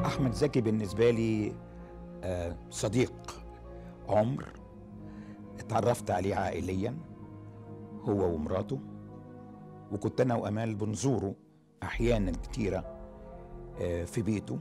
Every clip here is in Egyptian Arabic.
احمد زكي بالنسبه لي آه، صديق عمر اتعرفت عليه عائليا هو ومراته وكنت انا وامال بنزوره احيانا كتيره آه، في بيته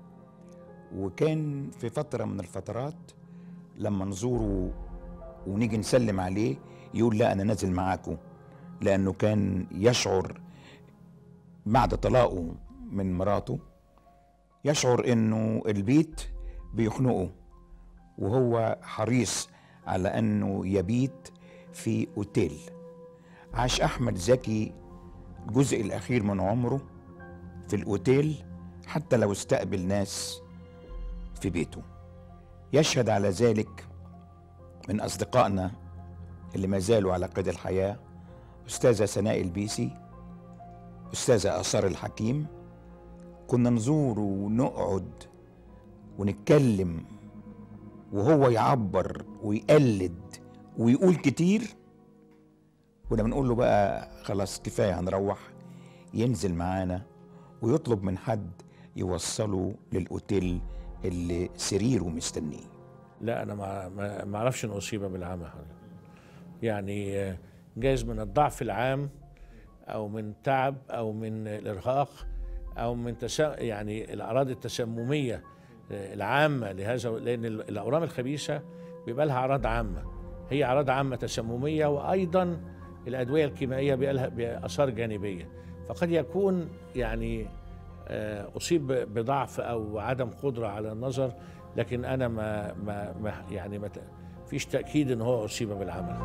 وكان في فتره من الفترات لما نزوره ونيجي نسلم عليه يقول لا انا نازل معاكم لانه كان يشعر بعد طلاقه من مراته يشعر انه البيت بيخنقه وهو حريص على انه يبيت في اوتيل عاش احمد زكي الجزء الاخير من عمره في الاوتيل حتى لو استقبل ناس في بيته يشهد على ذلك من اصدقائنا اللي ما زالوا على قيد الحياه استاذه سناء البيسي استاذه اثار الحكيم كنا نزور ونقعد ونتكلم وهو يعبر ويقلد ويقول كتير كنا بنقول له بقى خلاص كفايه هنروح ينزل معانا ويطلب من حد يوصله للاوتيل اللي سريره مستنيه لا انا ما ما ما اعرفش ان اصيب بالعمى يعني آه، جايز من الضعف العام او من تعب او من الارهاق او من تس... يعني الاعراض التسمميه آه، العامه لهذا لان ال- الاورام الخبيثه بيبقى لها اعراض عامه هي اعراض عامه تسمميه وايضا الادويه الكيميائيه بيبقى لها باثار جانبيه فقد يكون يعني آه، اصيب ب- بضعف او عدم قدره على النظر لكن انا ما ما, ما يعني ما ت- فيش تاكيد ان هو اصيب بالعمل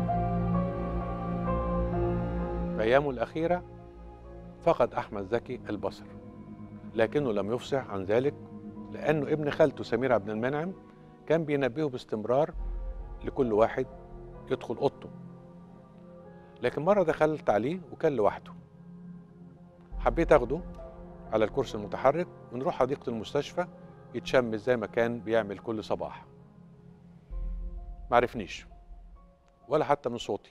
في أيامه الأخيرة فقد أحمد زكي البصر لكنه لم يفصح عن ذلك لأنه ابن خالته سمير عبد المنعم كان بينبهه باستمرار لكل واحد يدخل أوضته لكن مرة دخلت عليه وكان لوحده حبيت أخده على الكرسي المتحرك ونروح حديقة المستشفى يتشمس زي ما كان بيعمل كل صباح معرفنيش ولا حتى من صوتي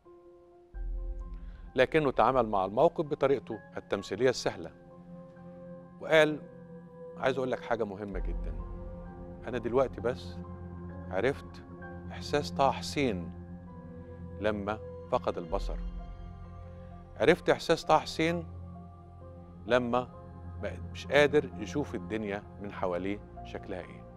لكنه تعامل مع الموقف بطريقته التمثيلية السهلة وقال عايز أقول لك حاجة مهمة جدا أنا دلوقتي بس عرفت إحساس طه حسين لما فقد البصر عرفت إحساس طه حسين لما بقى مش قادر يشوف الدنيا من حواليه شكلها إيه